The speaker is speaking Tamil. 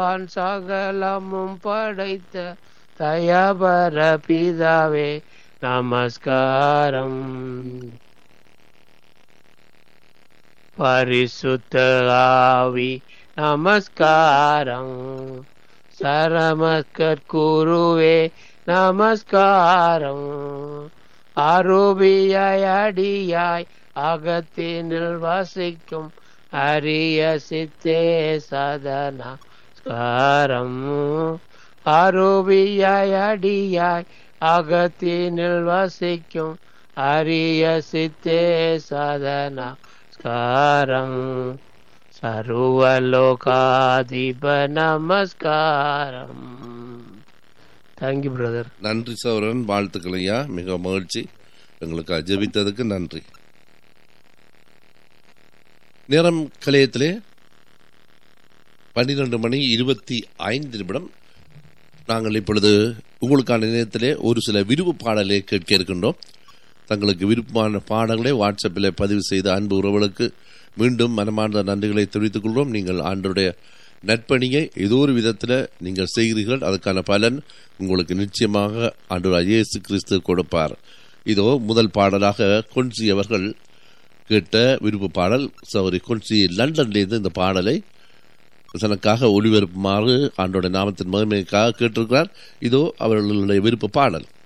நான் சகலமும் படைத்த தயபர பிதாவே நமஸ்காரம் பரிசுத்த ஆவி நமஸ்காரம் சரமஸ்கர் குருவே நமஸ்காரம் அருபியாய் அடியாய் அகத்தினில் வசிக்கும் அரிய சித்தே சதனஸ்காரம் அருபியாய் அடியாய் அகத்தினில் வசிக்கும் அரிய சித்தே சதனஸ்காரம் சர்வலோகாதிப நமஸ்காரம் தேங்க்யூ பிரதர் நன்றி சௌரன் வாழ்த்துக்கள் ஐயா மிக மகிழ்ச்சி எங்களுக்கு ஜெபித்ததுக்கு நன்றி நேரம் கலையத்திலே பன்னிரண்டு மணி இருபத்தி ஐந்து நிமிடம் நாங்கள் இப்பொழுது உங்களுக்கான நேரத்திலே ஒரு சில விருப்பு பாடலை கேட்க இருக்கின்றோம் தங்களுக்கு விருப்பமான பாடங்களை வாட்ஸ்அப்பில் பதிவு செய்த அன்பு உறவுகளுக்கு மீண்டும் மனமார்ந்த நன்றிகளை தெரிவித்துக் கொள்வோம் நீங்கள் ஆண்டுடைய நற்பணியை ஏதோ ஒரு விதத்தில் நீங்கள் செய்கிறீர்கள் அதுக்கான பலன் உங்களுக்கு நிச்சயமாக ஆண்டு இயேசு கிறிஸ்து கொடுப்பார் இதோ முதல் பாடலாக கொன்சி அவர்கள் கேட்ட விருப்ப பாடல் சௌரி கொன்சி லண்டன்லேருந்து இந்த பாடலை தனக்காக ஒளிபரப்புமாறு ஆண்டோட நாமத்தின் மகிமைக்காக கேட்டிருக்கிறார் இதோ அவர்களுடைய விருப்ப பாடல்